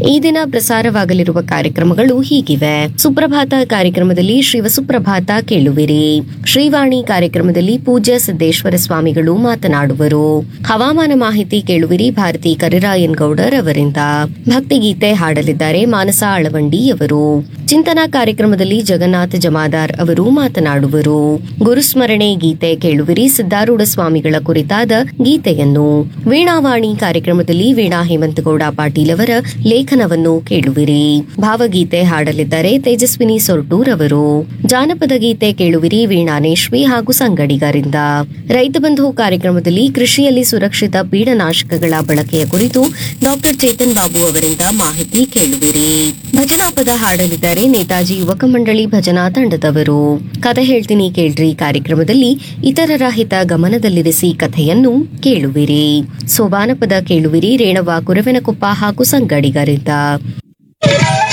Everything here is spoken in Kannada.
ಈ ದಿನ ಪ್ರಸಾರವಾಗಲಿರುವ ಕಾರ್ಯಕ್ರಮಗಳು ಹೀಗಿವೆ ಸುಪ್ರಭಾತ ಕಾರ್ಯಕ್ರಮದಲ್ಲಿ ಶ್ರೀವಸುಪ್ರಭಾತ ಕೇಳುವಿರಿ ಶ್ರೀವಾಣಿ ಕಾರ್ಯಕ್ರಮದಲ್ಲಿ ಪೂಜ್ಯ ಸಿದ್ದೇಶ್ವರ ಸ್ವಾಮಿಗಳು ಮಾತನಾಡುವರು ಹವಾಮಾನ ಮಾಹಿತಿ ಕೇಳುವಿರಿ ಭಾರತಿ ಕರಿರಾಯನ್ ಗೌಡರ್ ಅವರಿಂದ ಭಕ್ತಿಗೀತೆ ಹಾಡಲಿದ್ದಾರೆ ಮಾನಸ ಅಳವಂಡಿ ಅವರು ಚಿಂತನಾ ಕಾರ್ಯಕ್ರಮದಲ್ಲಿ ಜಗನ್ನಾಥ ಜಮಾದಾರ್ ಅವರು ಮಾತನಾಡುವರು ಗುರುಸ್ಮರಣೆ ಗೀತೆ ಕೇಳುವಿರಿ ಸಿದ್ದಾರೂಢ ಸ್ವಾಮಿಗಳ ಕುರಿತಾದ ಗೀತೆಯನ್ನು ವೀಣಾವಾಣಿ ಕಾರ್ಯಕ್ರಮದಲ್ಲಿ ವೀಣಾ ಹೇಮಂತಗೌಡ ಪಾಟೀಲ್ ಅವರ ಲೇಖನವನ್ನು ಕೇಳುವಿರಿ ಭಾವಗೀತೆ ಹಾಡಲಿದ್ದಾರೆ ತೇಜಸ್ವಿನಿ ಸೊರ್ಟೂರ್ ಅವರು ಜಾನಪದ ಗೀತೆ ಕೇಳುವಿರಿ ವೀಣಾನೇಶ್ವಿ ಹಾಗೂ ಸಂಗಡಿಗರಿಂದ ರೈತ ಬಂಧು ಕಾರ್ಯಕ್ರಮದಲ್ಲಿ ಕೃಷಿಯಲ್ಲಿ ಸುರಕ್ಷಿತ ಪೀಡನಾಶಕಗಳ ಬಳಕೆಯ ಕುರಿತು ಡಾಕ್ಟರ್ ಚೇತನ್ ಬಾಬು ಅವರಿಂದ ಮಾಹಿತಿ ಕೇಳುವಿರಿ ಭಜನಾ ಪದ ಹಾಡಲಿದ್ದಾರೆ ನೇತಾಜಿ ಯುವಕ ಮಂಡಳಿ ಭಜನಾ ತಂಡದವರು ಕಥೆ ಹೇಳ್ತೀನಿ ಕೇಳ್ರಿ ಕಾರ್ಯಕ್ರಮದಲ್ಲಿ ಇತರರ ಹಿತ ಗಮನದಲ್ಲಿರಿಸಿ ಕಥೆಯನ್ನು ಕೇಳುವಿರಿ ಸೋಬಾನ ಪದ ಕೇಳುವಿರಿ ರೇಣವ ಕುರವೆನಕೊಪ್ಪ ಹಾಗೂ ಸಂಗಡಿಗರಿಂದ